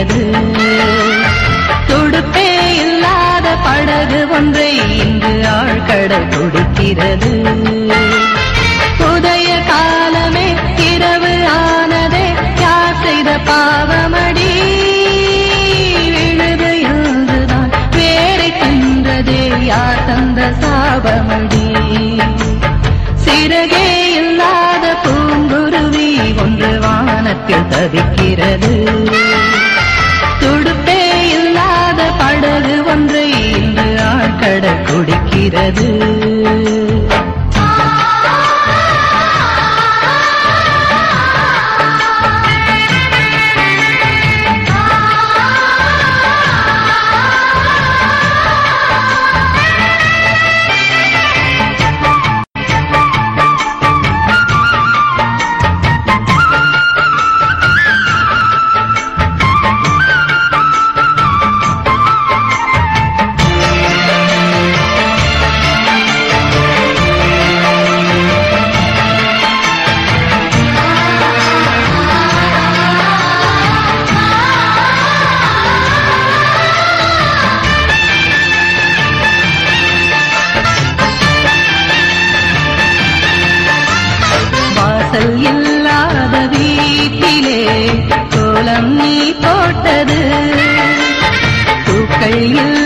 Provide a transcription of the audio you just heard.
தவிக்கிறது துடுப்பே இல்லாத படகு ஒன்றை இன்று ஆழ்கடல் துடிக்கிறது புதைய காலமே இரவு ஆனதே யார் செய்த பாவமடி விழுது இருந்துதான் வேரை தின்றதே யார் தந்த சாபமடி சிறகே இல்லாத பூங்குருவி ஒன்று வானத்தில் தவிக்கிறது துடுப்பே இல்லாத படகு ஒன்றை இன்று ஆழ்கடல் குடிக்கிறது வாசல் இல்லாத வீட்டிலே கோலம் நீ போட்டது பூக்கள் இல்ல